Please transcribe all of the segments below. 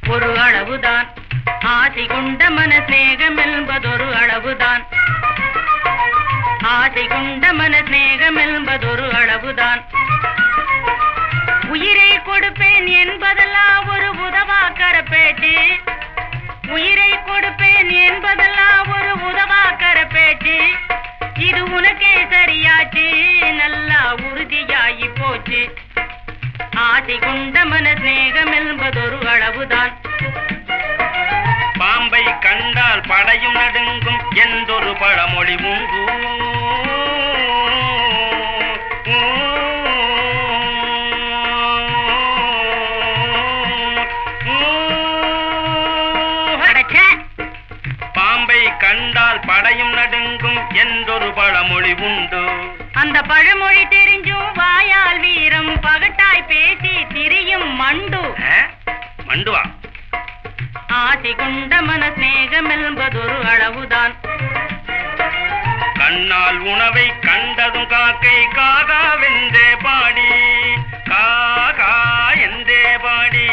ஒரு அளவுதான் ஆசை கொண்ட மன சிநேகம் என்பதொரு அளவுதான் ஆசை கொண்ட மன சிநேகம் என்பதொரு அளவுதான் உயிரை கொடுப்பேன் என்பதெல்லாம் ஒரு உதவாக்கர பேச்சு உயிரை கொடுப்பேன் என்பதெல்லாம் ஒரு உதவாக்கர பேச்சு இது உனக்கே சரியாச்சு நல்லா உறுதியாகி போச்சு ஆசை கொண்ட மன சிநேகம் என்பதொரு அளவுதான் பாம்பை கண்டால் படையும் நடுங்கும் என்றொரு பழமொழி உண்டு அடச்சே பாம்பை கண்டால் படையும் நடுங்கும் என்றொரு பழமொழி உண்டு அந்த பழமொழி தெரிஞ்சும் வாயால் வீரம் பகட்டாய் பேசி திரியும் மண்டு ஆ? மண்டுவா ஆசை கொண்ட மன சிநேகம் என்பதொரு அளவுதான் கண்ணால் உணவை கண்டதும் காக்கை காகா வென்றே பாடி காகா என்றே பாடி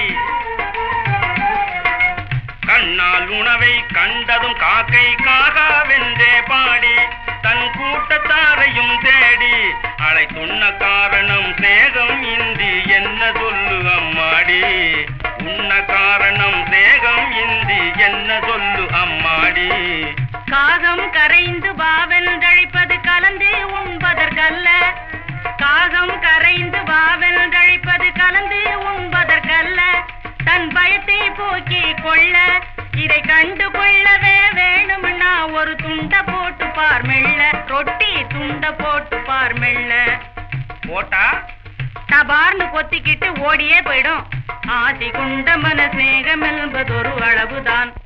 கண்ணால் உணவை கண்டதும் காக்கை காகா வென்றே பாடி தன் கூட்டத்தாரையும் தேடி அலை துண்ண காரணம் சேகம் இந்தி என்ன சொல்லு அம்மாடி உண்ண காரணம் சேகம் இந்தி என்ன சொல்லு அம்மாடி காகம் கரைந்து பாவென்றழைப்பது கலந்து உண்பதற்கல்ல காகம் கரைந்து பாவென்றழைப்பது கலந்து உண்பதற்கல்ல தன் பயத்தை போக்கிக் கொள்ள இதை கண்டு கொள்ளவே வேணும்னா ஒரு துண்ட போட்டு பார் மெல்ல ரொட்டி துண்ட போட்டு பார் மெல்ல போட்டா தபார்னு கொத்திக்கிட்டு ஓடியே போயிடும் ஆசை கொண்ட மன சிநேகம் என்பதொரு அளவுதான்